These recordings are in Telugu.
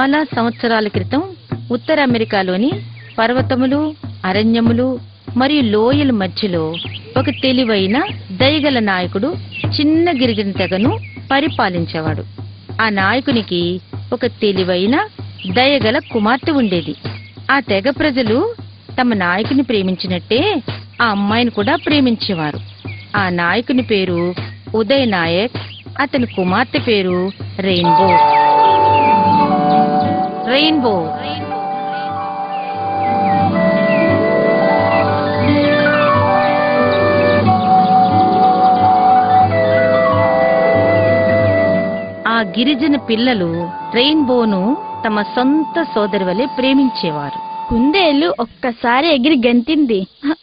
చాలా సంవత్సరాల క్రితం ఉత్తర అమెరికాలోని పర్వతములు అరణ్యములు మరియు లోయల మధ్యలో ఒక తెలివైన దయగల నాయకుడు చిన్న గిరిజన తెగను పరిపాలించేవాడు ఆ నాయకునికి ఒక తెలివైన దయగల కుమార్తె ఉండేది ఆ తెగ ప్రజలు తమ నాయకుని ప్రేమించినట్టే ఆ అమ్మాయిని కూడా ప్రేమించేవారు ఆ నాయకుని పేరు ఉదయ్ నాయక్ అతని కుమార్తె పేరు రెయిన్బో రెయిన్బో ఆ గిరిజన పిల్లలు రెయిన్బోను తమ సొంత సోదరి వలె ప్రేమించేవారు కుందేలు ఒక్కసారి ఎగిరి గెంతింది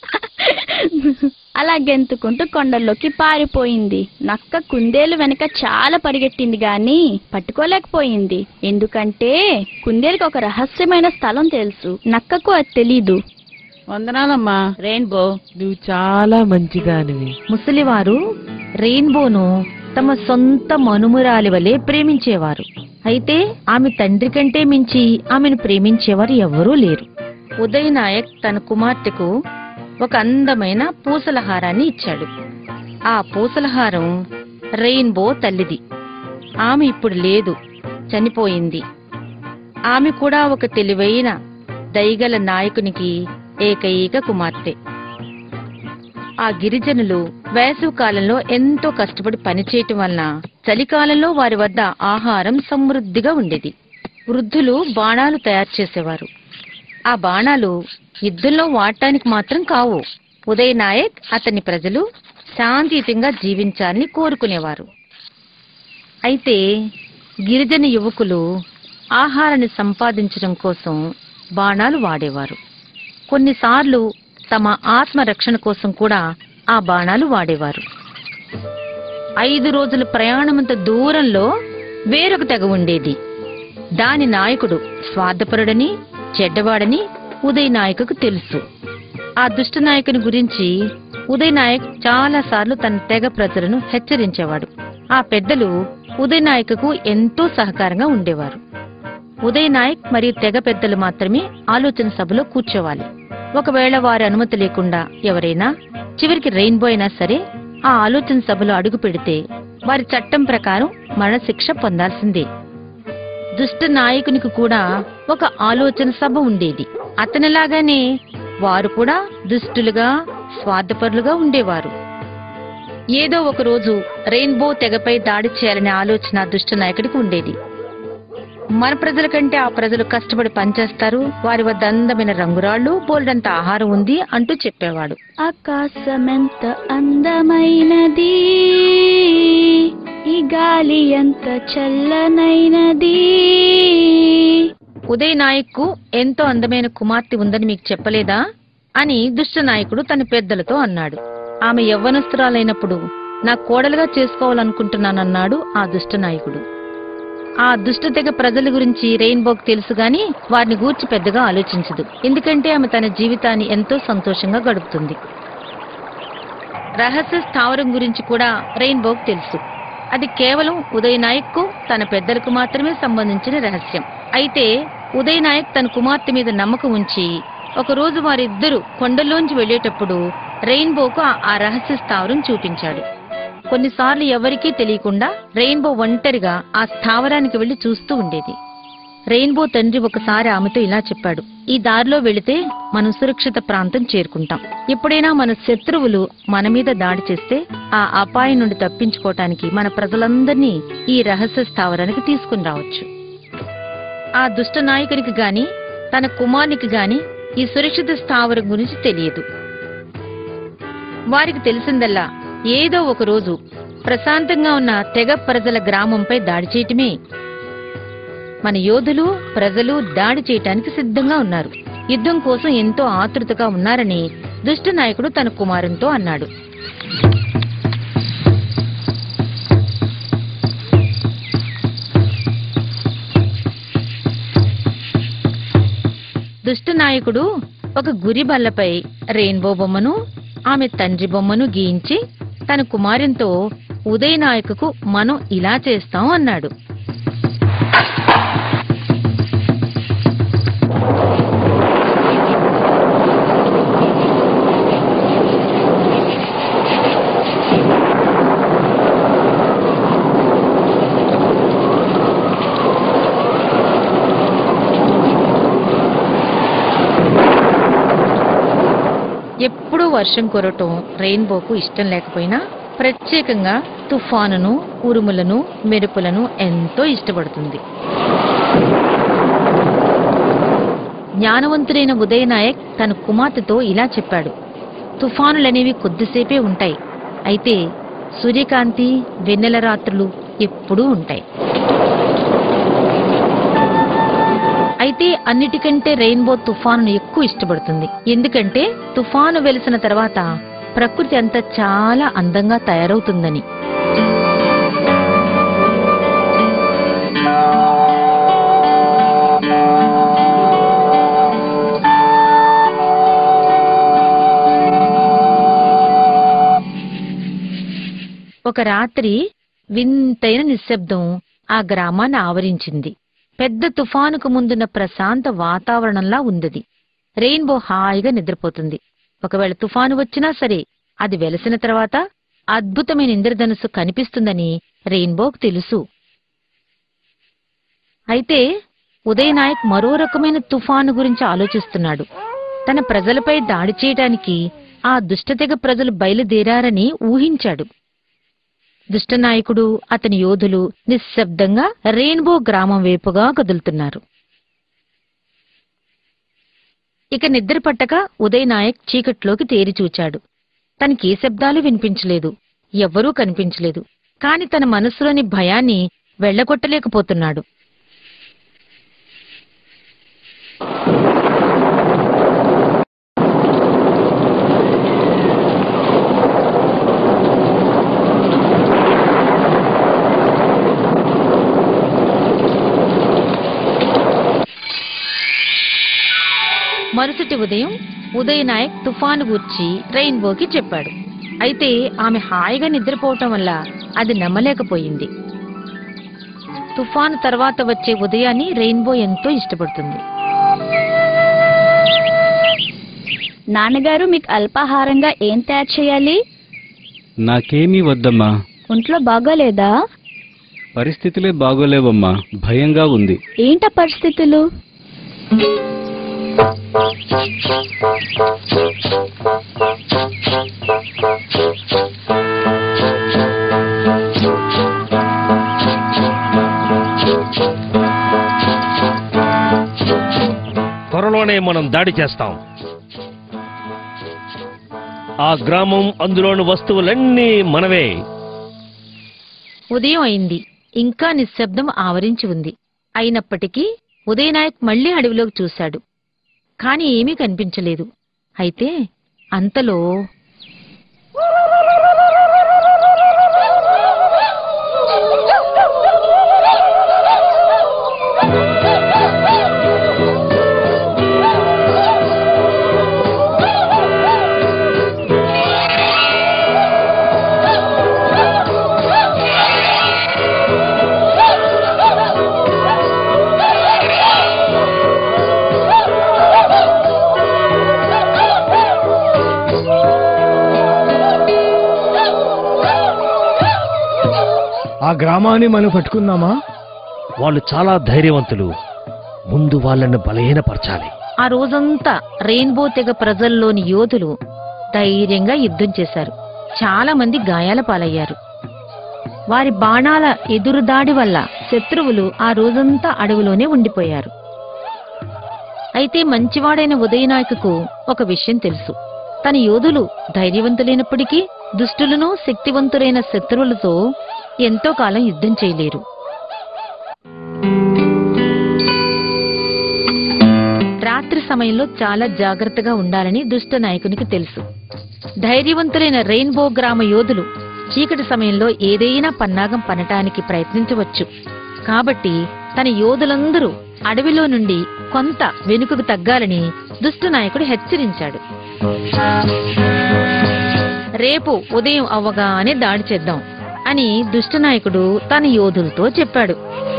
అలా గెంతుకుంటూ కొండల్లోకి పారిపోయింది నక్క కుందేలు వెనక చాలా పరిగెట్టింది గాని పట్టుకోలేకపోయింది ఎందుకంటే కుందేలుకి ఒక రహస్యమైన స్థలం తెలుసు నక్కకు అది తెలీదు వందనాలమ్మా రెయిన్బో నువ్వు చాలా మంచిదానివి ముసలివారు రెయిన్బోను తమ సొంత మనుమురాలి వలె ప్రేమించేవారు అయితే ఆమె తండ్రి కంటే మించి ఆమెను ప్రేమించేవారు ఎవరూ లేరు ఉదయ్ నాయక్ తన కుమార్తెకు ఒక అందమైన పూసలహారాన్ని ఇచ్చాడు ఆ పూసలహారం రెయిన్బో తల్లిది ఆమె ఇప్పుడు లేదు చనిపోయింది ఆమె కూడా ఒక తెలివైన దయగల నాయకునికి ఏకైక కుమార్తె ఆ గిరిజనులు వేసవి కాలంలో ఎంతో కష్టపడి పనిచేయటం వలన చలికాలంలో వారి వద్ద ఆహారం సమృద్ధిగా ఉండేది వృద్ధులు బాణాలు తయారు చేసేవారు ఆ బాణాలు యుద్ధంలో వాడటానికి మాత్రం కావు ఉదయ్ నాయక్ అతని ప్రజలు శాంతియుతంగా జీవించాలని కోరుకునేవారు అయితే గిరిజన యువకులు ఆహారాన్ని సంపాదించడం కోసం బాణాలు వాడేవారు కొన్నిసార్లు తమ ఆత్మరక్షణ కోసం కూడా ఆ బాణాలు వాడేవారు ఐదు రోజుల ప్రయాణమంత దూరంలో వేరొక తెగ ఉండేది దాని నాయకుడు స్వార్థపరుడని చెడ్డవాడని ఉదయ్ నాయకుకు తెలుసు ఆ దుష్ట నాయకుని గురించి ఉదయ్ నాయక్ చాలా సార్లు తన తెగ ప్రజలను హెచ్చరించేవాడు ఆ పెద్దలు ఉదయ్ నాయకుకు ఎంతో సహకారంగా ఉండేవారు ఉదయ్ నాయక్ మరియు తెగ పెద్దలు మాత్రమే ఆలోచన సభలో కూర్చోవాలి ఒకవేళ వారి అనుమతి లేకుండా ఎవరైనా చివరికి రెయిన్బో అయినా సరే ఆ ఆలోచన సభలో అడుగు పెడితే వారి చట్టం ప్రకారం మరణశిక్ష పొందాల్సిందే దుష్ట నాయకునికి కూడా ఒక ఆలోచన సభ ఉండేది అతనిలాగానే వారు కూడా దుష్టులుగా స్వార్థపరులుగా ఉండేవారు ఏదో ఒక రోజు రెయిన్బో తెగపై దాడి చేయాలనే ఆలోచన ఆ దుష్ట నాయకుడికి ఉండేది మన ప్రజల కంటే ఆ ప్రజలు కష్టపడి పనిచేస్తారు వారి వద్ద అందమైన రంగురాళ్ళు బోల్డంత ఆహారం ఉంది అంటూ చెప్పేవాడు ఆకాశమెంత అందమైనది ఈ గాలి ఎంత చల్లనైనది ఉదయ్ నాయక్ ఎంతో అందమైన కుమార్తె ఉందని మీకు చెప్పలేదా అని దుష్ట నాయకుడు తన పెద్దలతో అన్నాడు ఆమె యవ్వనస్తురాలైనప్పుడు నా కోడలుగా చేసుకోవాలనుకుంటున్నానన్నాడు ఆ దుష్ట నాయకుడు ఆ దుష్ట తెగ ప్రజల గురించి రెయిన్బోకి తెలుసు గాని వారిని గూర్చి పెద్దగా ఆలోచించదు ఎందుకంటే ఆమె తన జీవితాన్ని ఎంతో సంతోషంగా గడుపుతుంది రహస్య స్థావరం గురించి కూడా రెయిన్బోకి తెలుసు అది కేవలం ఉదయ్ నాయక్ కు తన పెద్దలకు మాత్రమే సంబంధించిన రహస్యం అయితే ఉదయ్ నాయక్ తన కుమార్తె మీద నమ్మకం ఉంచి ఒకరోజు వారిద్దరూ కొండలోంచి వెళ్ళేటప్పుడు రెయిన్బోకు ఆ- ఆ రహస్య స్థావరం చూపించాడు కొన్నిసార్లు ఎవరికీ తెలియకుండా రెయిన్బో ఒంటరిగా ఆ స్థావరానికి వెళ్లి చూస్తూ ఉండేది రెయిన్బో తండ్రి ఒకసారి ఆమెతో ఇలా చెప్పాడు ఈ దారిలో వెళితే మనం సురక్షిత ప్రాంతం చేరుకుంటాం ఎప్పుడైనా మన శత్రువులు మన మీద దాడి చేస్తే ఆ అపాయం నుండి తప్పించుకోవటానికి మన ప్రజలందరినీ ఈ రహస్య స్థావరానికి తీసుకుని రావచ్చు ఆ దుష్ట నాయకునికి గాని తన కుమారునికి గాని ఈ సురక్షిత స్థావరం గురించి తెలియదు వారికి తెలిసిందల్లా ఏదో ఒక రోజు ప్రశాంతంగా ఉన్న తెగ ప్రజల గ్రామంపై దాడి చేయటమే మన యోధులు ప్రజలు దాడి చేయటానికి సిద్ధంగా ఉన్నారు యుద్ధం కోసం ఎంతో ఆతృతగా ఉన్నారని దుష్ట నాయకుడు తన కుమారునితో అన్నాడు దుష్ట నాయకుడు ఒక గురి బల్లపై రెయిన్బో బొమ్మను ఆమె తండ్రి బొమ్మను గీయించి తన కుమారునితో ఉదయ్ నాయకుకు మనం ఇలా చేస్తాం అన్నాడు ఎప్పుడూ వర్షం కురవటం రెయిన్బోకు ఇష్టం లేకపోయినా ప్రత్యేకంగా తుఫానును ఉరుములను మెరుపులను ఎంతో ఇష్టపడుతుంది జ్ఞానవంతుడైన ఉదయనాయక్ తన కుమార్తెతో ఇలా చెప్పాడు తుఫానులనేవి కొద్దిసేపే ఉంటాయి అయితే సూర్యకాంతి వెన్నెల రాత్రులు ఎప్పుడూ ఉంటాయి అయితే అన్నిటికంటే రెయిన్బో తుఫానును ఎక్కువ ఇష్టపడుతుంది ఎందుకంటే తుఫాను వెలిసిన తర్వాత ప్రకృతి అంతా చాలా అందంగా తయారవుతుందని ఒక రాత్రి వింతైన నిశ్శబ్దం ఆ గ్రామాన్ని ఆవరించింది పెద్ద తుఫానుకు ముందున్న ప్రశాంత వాతావరణంలా ఉందది రెయిన్బో హాయిగా నిద్రపోతుంది ఒకవేళ తుఫాను వచ్చినా సరే అది వెలసిన తర్వాత అద్భుతమైన ఇంద్రధనుస్సు కనిపిస్తుందని రెయిన్బోకు తెలుసు అయితే ఉదయనాయక్ మరో రకమైన తుఫాను గురించి ఆలోచిస్తున్నాడు తన ప్రజలపై దాడి చేయటానికి ఆ దుష్టతెగ ప్రజలు బయలుదేరారని ఊహించాడు దుష్టనాయకుడు అతని యోధులు నిశ్శబ్దంగా రెయిన్బో గ్రామం వైపుగా కదులుతున్నారు ఇక నిద్ర పట్టక ఉదయ్ నాయక్ చీకట్లోకి తేరి చూచాడు తనకే శబ్దాలు వినిపించలేదు ఎవ్వరూ కనిపించలేదు కాని తన మనసులోని భయాన్ని వెళ్ళగొట్టలేకపోతున్నాడు మరుసటి ఉదయం ఉదయ్ నాయక్ తుఫాను గూర్చి రెయిన్బోకి చెప్పాడు అయితే ఆమె హాయిగా నిద్రపోవటం వల్ల అది నమ్మలేకపోయింది తుఫాను తర్వాత వచ్చే ఉదయాన్ని రెయిన్బో ఎంతో ఇష్టపడుతుంది నాన్నగారు మీకు అల్పాహారంగా ఏం తయారు చేయాలి నాకేమీ వద్దమ్మా ఒంట్లో బాగోలేదా పరిస్థితులే బాగోలేవమ్మా భయంగా ఉంది ఏంట పరిస్థితులు త్వరలోనే మనం దాడి చేస్తాం ఆ గ్రామం అందులోని వస్తువులన్నీ మనవే ఉదయం అయింది ఇంకా నిశ్శబ్దం ఆవరించి ఉంది అయినప్పటికీ ఉదయనాయక్ మళ్లీ అడవిలోకి చూశాడు కాని ఏమీ కనిపించలేదు అయితే అంతలో ఆ గ్రామాన్ని మనం పట్టుకుందామా వాళ్ళు చాలా ధైర్యవంతులు ముందు వాళ్ళని బలహీనపరచాలి ఆ రోజంతా రెయిన్బో తెగ ప్రజల్లోని యోధులు ధైర్యంగా యుద్ధం చేశారు చాలా మంది గాయాల పాలయ్యారు వారి బాణాల ఎదురుదాడి వల్ల శత్రువులు ఆ రోజంతా అడవిలోనే ఉండిపోయారు అయితే మంచివాడైన ఉదయనాయకుకు ఒక విషయం తెలుసు తన యోధులు ధైర్యవంతులైనప్పటికీ దుష్టులను శక్తివంతులైన శత్రువులతో ఎంతో కాలం యుద్ధం చేయలేరు రాత్రి సమయంలో చాలా జాగ్రత్తగా ఉండాలని దుష్ట నాయకునికి తెలుసు ధైర్యవంతులైన రెయిన్బో గ్రామ యోధులు చీకటి సమయంలో ఏదైనా పన్నాగం పనటానికి ప్రయత్నించవచ్చు కాబట్టి తన యోధులందరూ అడవిలో నుండి కొంత వెనుకకు తగ్గాలని దుష్ట నాయకుడు హెచ్చరించాడు రేపు ఉదయం అవ్వగానే దాడి చేద్దాం అని దుష్ట నాయకుడు తన యోధులతో చెప్పాడు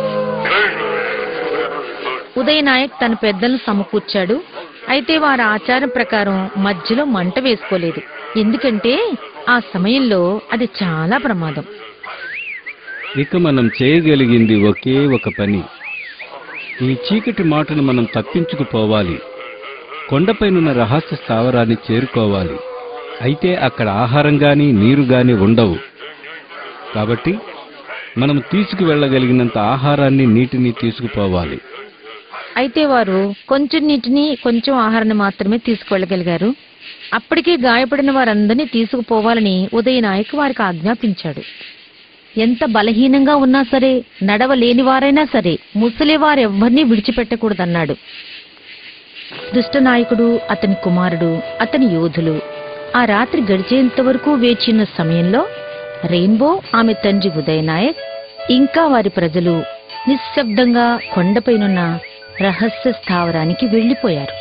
ఉదయనాయక్ తన పెద్దలను సమకూర్చాడు అయితే వారి ఆచారం ప్రకారం మధ్యలో మంట వేసుకోలేదు ఎందుకంటే ఆ సమయంలో అది చాలా ప్రమాదం ఇక మనం చేయగలిగింది ఒకే ఒక పని ఈ చీకటి మాటను మనం తప్పించుకుపోవాలి కొండపైనున్న రహస్య స్థావరాన్ని చేరుకోవాలి అయితే అక్కడ ఆహారం గాని నీరు గాని ఉండవు కాబట్టి మనం తీసుకువెళ్ళగలిగినంత ఆహారాన్ని నీటిని తీసుకుపోవాలి అయితే వారు కొంచెం నీటిని కొంచెం ఆహారాన్ని మాత్రమే తీసుకువెళ్ళగలిగారు అప్పటికే గాయపడిన వారందరినీ తీసుకుపోవాలని ఉదయ నాయక్ వారికి ఆజ్ఞాపించాడు ఎంత బలహీనంగా ఉన్నా సరే నడవలేని వారైనా సరే ముసలి వారెవ్వరినీ విడిచిపెట్టకూడదన్నాడు దుష్ట నాయకుడు అతని కుమారుడు అతని యోధులు ఆ రాత్రి గడిచేంత వరకు వేచిన సమయంలో రెయిన్బో ఆమె తండ్రి ఉదయ్ నాయక్ ఇంకా వారి ప్రజలు నిశ్శబ్దంగా కొండపైనున్న రహస్య స్థావరానికి వెళ్లిపోయారు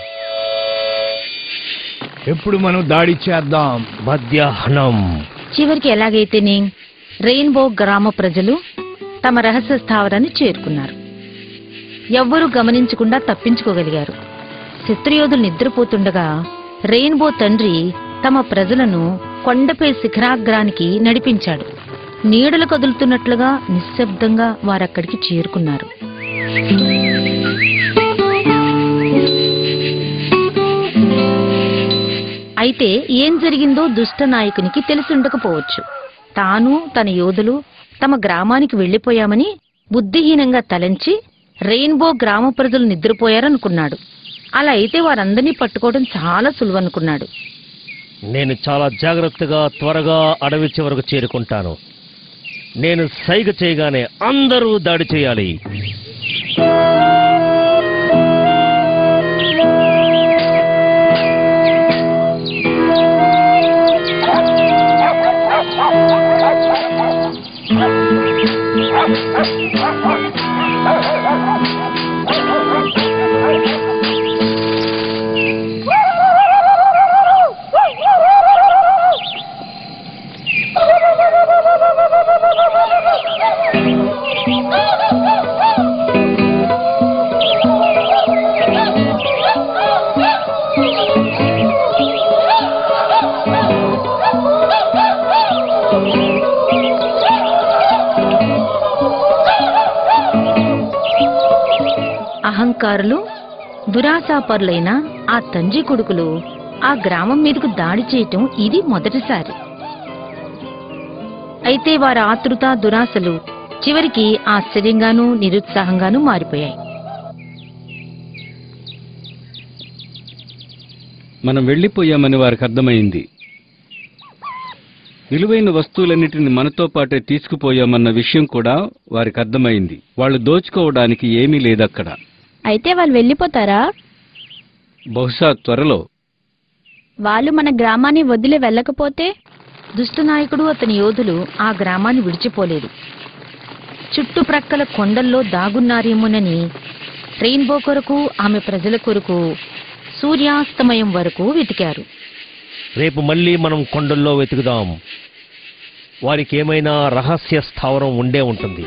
ఎప్పుడు మనం దాడి చేద్దాం మధ్యాహ్నం చివరికి ఎలాగైతేనే రెయిన్బో గ్రామ ప్రజలు తమ రహస్య స్థావరాన్ని చేరుకున్నారు ఎవ్వరూ గమనించకుండా తప్పించుకోగలిగారు శత్రుయోధులు నిద్రపోతుండగా రెయిన్బో తండ్రి తమ ప్రజలను కొండపై శిఖరాగ్రానికి నడిపించాడు నీడలు కదులుతున్నట్లుగా నిశ్శబ్దంగా వారక్కడికి చేరుకున్నారు అయితే ఏం జరిగిందో దుష్ట నాయకునికి తెలిసి ఉండకపోవచ్చు తాను తన యోధులు తమ గ్రామానికి వెళ్లిపోయామని బుద్ధిహీనంగా తలంచి రెయిన్బో గ్రామ ప్రజలు నిద్రపోయారనుకున్నాడు అలా అయితే వారందరినీ పట్టుకోవడం చాలా సులువనుకున్నాడు నేను చాలా జాగ్రత్తగా త్వరగా అడవి చివరకు చేరుకుంటాను నేను సైగ చేయగానే అందరూ దాడి చేయాలి అహంకారులు దురాశాపరులైన ఆ తండ్రి కొడుకులు ఆ గ్రామం మీదకు దాడి చేయటం ఇది మొదటిసారి అయితే వారి ఆతృత దురాశలు చివరికి ఆశ్చర్యంగానూ నిరుత్సాహంగానూ మారిపోయాయి మనం వెళ్ళిపోయామని వారికి అర్థమైంది విలువైన వస్తువులన్నిటిని మనతో పాటే తీసుకుపోయామన్న విషయం కూడా వారికి అర్థమైంది వాళ్ళు దోచుకోవడానికి ఏమీ లేదక్కడ అయితే వాళ్ళు వెళ్ళిపోతారా బహుశా త్వరలో వాళ్ళు మన గ్రామాన్ని వదిలి వెళ్ళకపోతే దుష్టనాయకుడు అతని యోధులు ఆ గ్రామాన్ని విడిచిపోలేదు చుట్టుప్రక్కల కొండల్లో దాగున్నారేమోనని రెయిన్బో కొరకు ఆమె ప్రజల కొరకు సూర్యాస్తమయం వరకు వెతికారు రేపు మళ్ళీ మనం కొండల్లో వెతుకుదాం వారికి ఏమైనా రహస్య స్థావరం ఉండే ఉంటుంది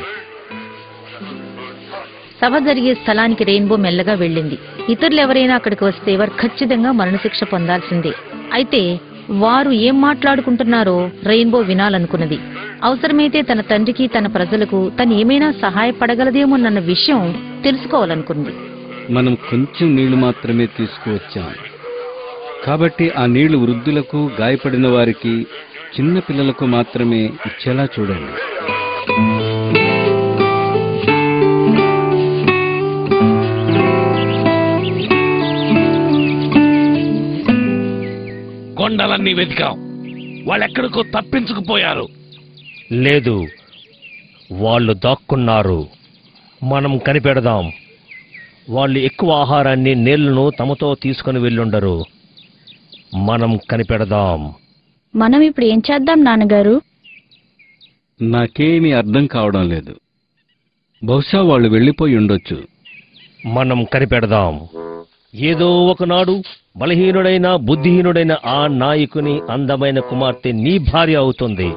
సభ జరిగే స్థలానికి రెయిన్బో మెల్లగా వెళ్ళింది ఇతరులు ఎవరైనా అక్కడికి వస్తే వారు ఖచ్చితంగా మరణశిక్ష పొందాల్సిందే అయితే వారు ఏం మాట్లాడుకుంటున్నారో రెయిన్బో వినాలనుకున్నది అవసరమైతే తన తండ్రికి తన ప్రజలకు తను ఏమైనా సహాయపడగలదేమోనన్న విషయం తెలుసుకోవాలనుకుంది మనం కొంచెం నీళ్లు మాత్రమే తీసుకువచ్చాం కాబట్టి ఆ నీళ్లు వృద్ధులకు గాయపడిన వారికి చిన్న పిల్లలకు మాత్రమే ఇచ్చేలా చూడండి కొండలన్నీ వెతికాం వాళ్ళెక్కడికో తప్పించుకుపోయారు లేదు వాళ్ళు దాక్కున్నారు మనం కనిపెడదాం వాళ్ళు ఎక్కువ ఆహారాన్ని నీళ్లను తమతో తీసుకుని వెళ్ళుండరు మనం కనిపెడదాం మనం ఇప్పుడు ఏం చేద్దాం నాన్నగారు నాకేమీ అర్థం కావడం లేదు బహుశా వాళ్ళు వెళ్ళిపోయి ఉండొచ్చు మనం కనిపెడదాం ఏదో ఒకనాడు బలహీనుడైన బుద్ధిహీనుడైన ఆ నాయకుని అందమైన కుమార్తె నీ భార్య అవుతుంది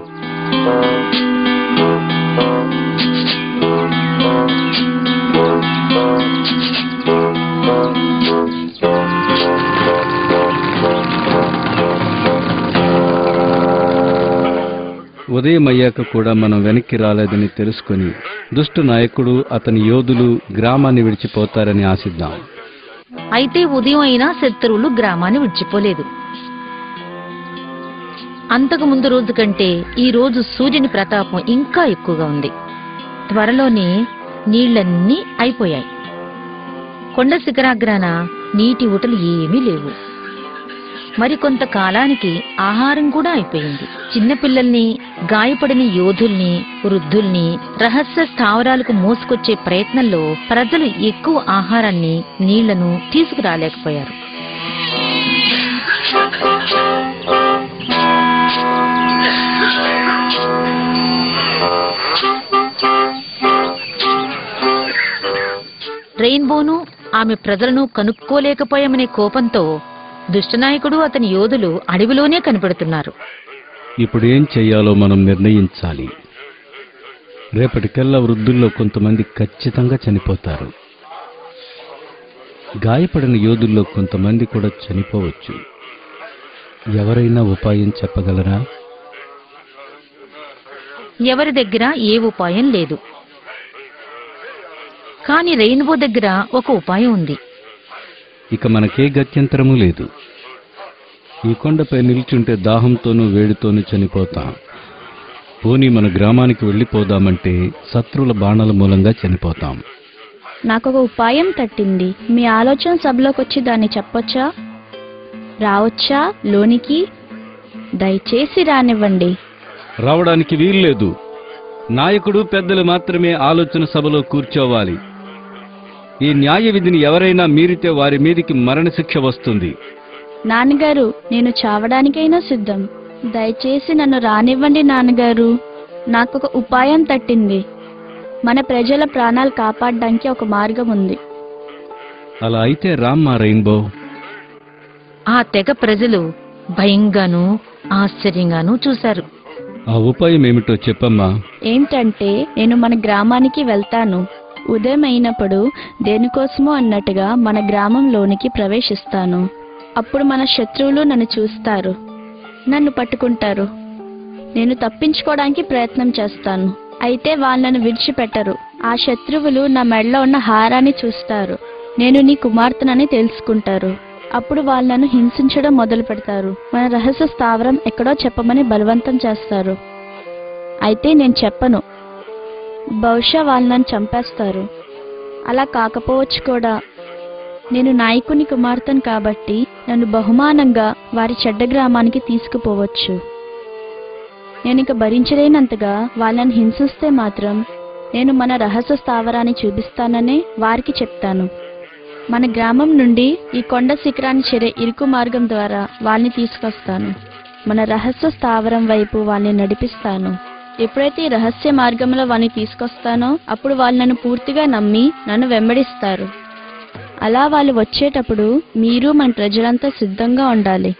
ఉదయం అయ్యాక కూడా మనం వెనక్కి రాలేదని తెలుసుకొని దుష్ట నాయకుడు అతని యోధులు గ్రామాన్ని విడిచిపోతారని ఆశిద్దాం అయితే ఉదయం అయినా శత్రువులు గ్రామాన్ని విడిచిపోలేదు అంతకు ముందు రోజు కంటే ఈ రోజు సూర్యుని ప్రతాపం ఇంకా ఎక్కువగా ఉంది త్వరలోనే నీళ్లన్నీ అయిపోయాయి కొండ శిఖరాగ్రాన నీటి ఊటలు ఏమీ లేవు మరికొంత కాలానికి ఆహారం కూడా అయిపోయింది చిన్నపిల్లల్ని గాయపడిన యోధుల్ని వృద్ధుల్ని రహస్య స్థావరాలకు మోసుకొచ్చే ప్రయత్నంలో ప్రజలు ఎక్కువ ఆహారాన్ని నీళ్లను తీసుకురాలేకపోయారు రెయిన్బోను ఆమె ప్రజలను కనుక్కోలేకపోయామనే కోపంతో దుష్టనాయకుడు అతని యోధులు అడవిలోనే కనిపెడుతున్నారు ఇప్పుడేం చెయ్యాలో మనం నిర్ణయించాలి రేపటికల్లా వృద్ధుల్లో కొంతమంది ఖచ్చితంగా చనిపోతారు గాయపడిన యోధుల్లో కొంతమంది కూడా చనిపోవచ్చు ఎవరైనా ఉపాయం చెప్పగలరా ఎవరి దగ్గర ఏ ఉపాయం లేదు కాని రెయిన్బో దగ్గర ఒక ఉపాయం ఉంది ఇక మనకే గత్యంతరము లేదు ఈ కొండపై నిల్చుంటే దాహంతోనూ వేడితోనూ చనిపోతాం పోనీ మన గ్రామానికి వెళ్ళిపోదామంటే శత్రువుల బాణాల మూలంగా చనిపోతాం నాకొక ఉపాయం తట్టింది మీ ఆలోచన సభలోకి వచ్చి దాన్ని చెప్పొచ్చా రావచ్చా లోనికి దయచేసి రానివ్వండి రావడానికి వీల్లేదు నాయకుడు పెద్దలు మాత్రమే ఆలోచన సభలో కూర్చోవాలి ఈ న్యాయ విధిని ఎవరైనా మీరితే వారి మీదికి మరణశిక్ష వస్తుంది నాన్నగారు నేను చావడానికైనా సిద్ధం దయచేసి నన్ను రానివ్వండి నాన్నగారు నాకొక ఉపాయం తట్టింది మన ప్రజల ప్రాణాలు కాపాడడానికి ఒక మార్గం ఉంది అలా అయితే రామ్మా రెయిన్బో ఆ తెగ ప్రజలు భయంగానూ ఆశ్చర్యంగానూ చూశారు ఆ ఉపాయం ఏమిటో చెప్పమ్మా ఏంటంటే నేను మన గ్రామానికి వెళ్తాను ఉదయం అయినప్పుడు దేనికోసమో అన్నట్టుగా మన గ్రామంలోనికి ప్రవేశిస్తాను అప్పుడు మన శత్రువులు నన్ను చూస్తారు నన్ను పట్టుకుంటారు నేను తప్పించుకోవడానికి ప్రయత్నం చేస్తాను అయితే వాళ్ళను విడిచిపెట్టరు ఆ శత్రువులు నా మెడలో ఉన్న హారాన్ని చూస్తారు నేను నీ కుమార్తెనని తెలుసుకుంటారు అప్పుడు వాళ్ళను హింసించడం మొదలు పెడతారు మన రహస్య స్థావరం ఎక్కడో చెప్పమని బలవంతం చేస్తారు అయితే నేను చెప్పను బహుశా వాళ్ళు నన్ను చంపేస్తారు అలా కాకపోవచ్చు కూడా నేను నాయకుని కుమార్తెను కాబట్టి నన్ను బహుమానంగా వారి చెడ్డ గ్రామానికి తీసుకుపోవచ్చు నేను ఇక భరించలేనంతగా వాళ్ళని హింసిస్తే మాత్రం నేను మన రహస్య స్థావరాన్ని చూపిస్తాననే వారికి చెప్తాను మన గ్రామం నుండి ఈ కొండ శిఖరాన్ని చేరే ఇరుకు మార్గం ద్వారా వాళ్ళని తీసుకొస్తాను మన రహస్య స్థావరం వైపు వాళ్ళని నడిపిస్తాను ఎప్పుడైతే ఈ రహస్య మార్గంలో వాడిని తీసుకొస్తానో అప్పుడు వాళ్ళు నన్ను పూర్తిగా నమ్మి నన్ను వెంబడిస్తారు అలా వాళ్ళు వచ్చేటప్పుడు మీరు మన ప్రజలంతా సిద్ధంగా ఉండాలి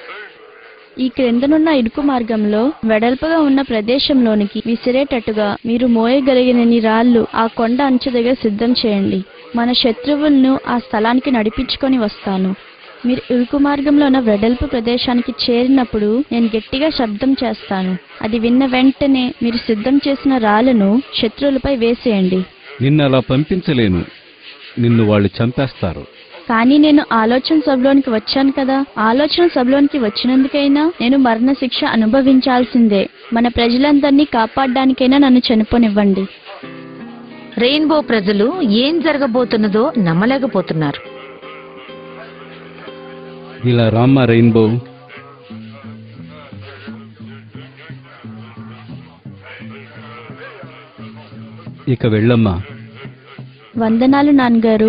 ఈ క్రిందనున్న ఇరుకు మార్గంలో వెడల్పుగా ఉన్న ప్రదేశంలోనికి విసిరేటట్టుగా మీరు మోయగలిగినన్ని రాళ్ళు ఆ కొండ అంచు దగ్గర సిద్ధం చేయండి మన శత్రువులను ఆ స్థలానికి నడిపించుకొని వస్తాను మీరు ఇరుకు మార్గంలో ఉన్న వెడల్పు ప్రదేశానికి చేరినప్పుడు నేను గట్టిగా శబ్దం చేస్తాను అది విన్న వెంటనే మీరు సిద్ధం చేసిన రాళ్లను శత్రువులపై వేసేయండి నిన్ను అలా పంపించలేను నిన్ను వాళ్ళు చంపేస్తారు కానీ నేను ఆలోచన సభలోనికి వచ్చాను కదా ఆలోచన సభలోనికి వచ్చినందుకైనా నేను మరణ శిక్ష అనుభవించాల్సిందే మన ప్రజలందరినీ కాపాడడానికైనా నన్ను చనిపోనివ్వండి రెయిన్బో ప్రజలు ఏం జరగబోతున్నదో నమ్మలేకపోతున్నారు ఇలా రామ్మా రెయిన్బో ఇక వెళ్ళమ్మా వందనాలు నాన్నగారు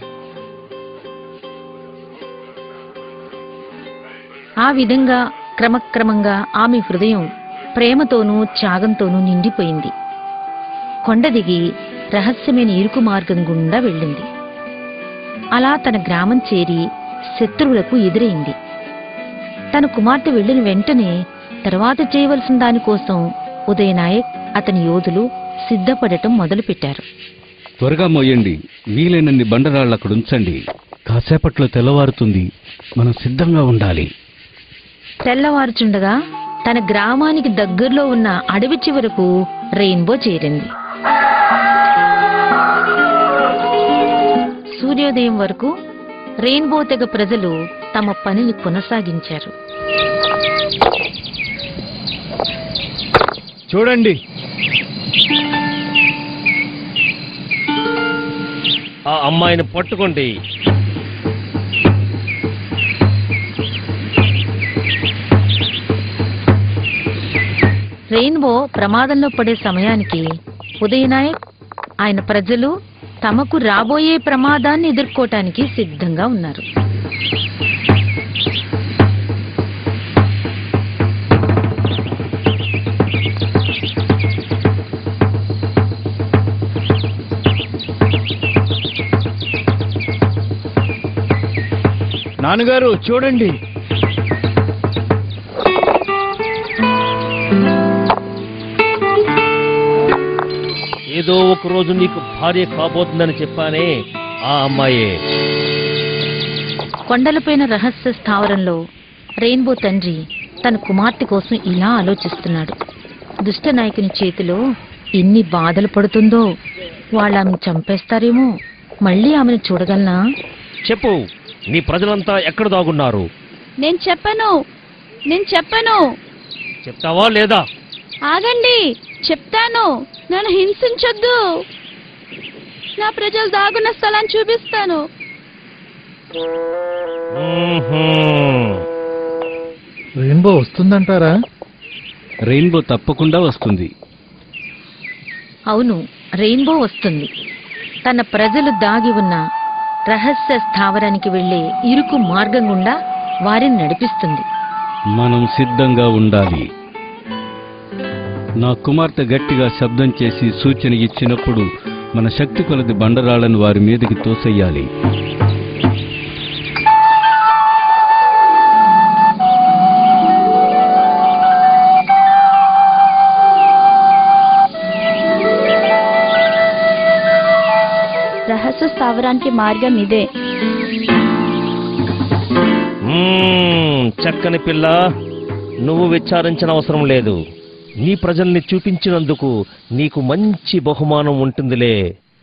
ఆ విధంగా క్రమక్రమంగా ఆమె హృదయం ప్రేమతోనూ త్యాగంతోనూ నిండిపోయింది కొండ దిగి రహస్యమైన ఇరుకు మార్గం గుండా వెళ్ళింది అలా తన గ్రామం చేరి శత్రువులకు ఎదురైంది తన కుమార్తె వెళ్ళిన వెంటనే తర్వాత చేయవలసిన దానికోసం ఉదయనాయక్ అతని యోధులు సిద్ధపడటం మొదలుపెట్టారు త్వరగా మోయండి వీలైనన్ని బండరాళ్ళు అక్కడ ఉంచండి కాసేపట్లో తెల్లవారుతుంది మనం సిద్ధంగా ఉండాలి తెల్లవారుచుండగా తన గ్రామానికి దగ్గరలో ఉన్న అడవి చివరకు రెయిన్బో చేరింది సూర్యోదయం వరకు రెయిన్బో తెగ ప్రజలు తమ పనిని కొనసాగించారు చూడండి ఆ అమ్మాయిని పట్టుకోండి రెయిన్బో ప్రమాదంలో పడే సమయానికి ఉదయనాయక్ ఆయన ప్రజలు తమకు రాబోయే ప్రమాదాన్ని ఎదుర్కోవటానికి సిద్ధంగా ఉన్నారు నాన్నగారు చూడండి ఏదో ఒక రోజు నీకు భార్య కాబోతుందని చెప్పానే ఆ అమ్మాయే కొండలపైన రహస్య స్థావరంలో రెయిన్బో తండ్రి తన కుమార్తె కోసం ఇలా ఆలోచిస్తున్నాడు దుష్ట నాయకుని చేతిలో ఎన్ని బాధలు పడుతుందో వాళ్ళు ఆమెను చంపేస్తారేమో మళ్ళీ ఆమెను చూడగలనా చెప్పు నీ ప్రజలంతా ఎక్కడ దాగున్నారు నేను చెప్పను నేను చెప్పను చెప్తావా లేదా ఆగండి చెప్తాను నన్ను హింసించొద్దు నా ప్రజలు దాగున్న స్థలాన్ని చూపిస్తాను మ్మ్హ్మ్. రెయిన్బో వస్తుందంటారా రెయిన్బో తప్పకుండా వస్తుంది అవును రెయిన్బో వస్తుంది తన ప్రజలు దాగి ఉన్న రహస్య స్థావరానికి వెళ్లే ఇరుకు మార్గం గుండా వారిని నడిపిస్తుంది మనం సిద్ధంగా ఉండాలి నా కుమార్తె గట్టిగా శబ్దం చేసి సూచన ఇచ్చినప్పుడు మన శక్తి కొలది బండరాళ్లను వారి మీదకి తోసెయ్యాలి రహస్య స్థావరానికి మార్గం ఇదే మ్మ్, చక్కని పిల్ల నువ్వు విచారించిన అవసరం లేదు నీ ప్రజల్ని చూపించినందుకు నీకు మంచి బహుమానం ఉంటుందిలే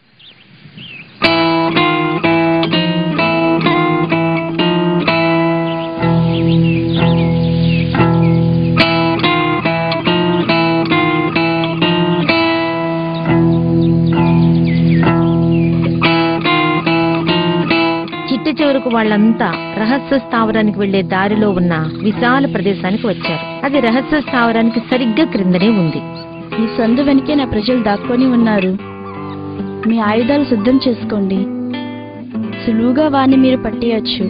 చిట్ట చివరకు వాళ్ళంతా రహస్య స్థావరానికి వెళ్లే దారిలో ఉన్న విశాల ప్రదేశానికి వచ్చారు అది రహస్య స్థావరానికి సరిగ్గా క్రిందనే ఉంది ఈ సందు వెనకే నా ప్రజలు దాక్కొని ఉన్నారు మీ ఆయుధాలు సిద్ధం చేసుకోండి సులువుగా వాణ్ణి మీరు పట్టేయచ్చు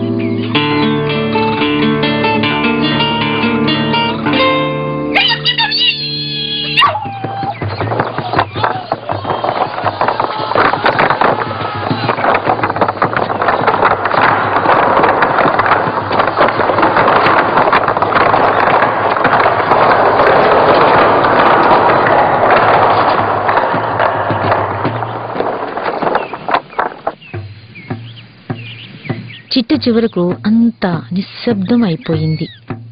చిట్ట చివరకు అంతా నిశ్శబ్దం అయిపోయింది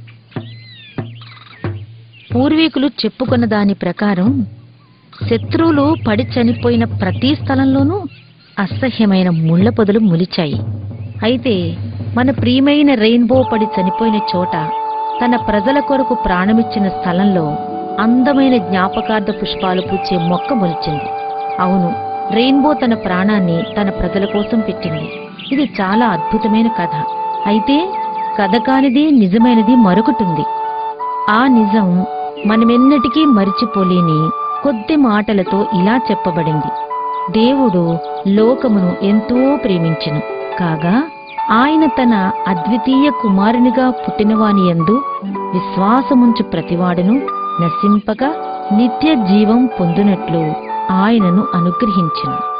పూర్వీకులు చెప్పుకున్న దాని ప్రకారం శత్రువులు పడి చనిపోయిన ప్రతి స్థలంలోనూ అసహ్యమైన ముళ్ళ పొదలు మొలిచాయి అయితే మన ప్రియమైన రెయిన్బో పడి చనిపోయిన చోట తన ప్రజల కొరకు ప్రాణమిచ్చిన స్థలంలో అందమైన జ్ఞాపకార్థ పుష్పాలు పూచే మొక్క మొలిచింది అవును రెయిన్బో తన ప్రాణాన్ని తన ప్రజల కోసం పెట్టింది ఇది చాలా అద్భుతమైన కథ అయితే కథ కానిది నిజమైనది మరొకటుంది ఆ నిజం మనమెన్నటికీ మరిచిపోలేని కొద్ది మాటలతో ఇలా చెప్పబడింది దేవుడు లోకమును ఎంతో ప్రేమించెను కాగా ఆయన తన అద్వితీయ కుమారునిగా పుట్టినవాని యందు విశ్వాసముంచు ప్రతివాడును నశింపక నిత్య జీవం పొందునట్లు ఆయనను అనుగ్రహించెను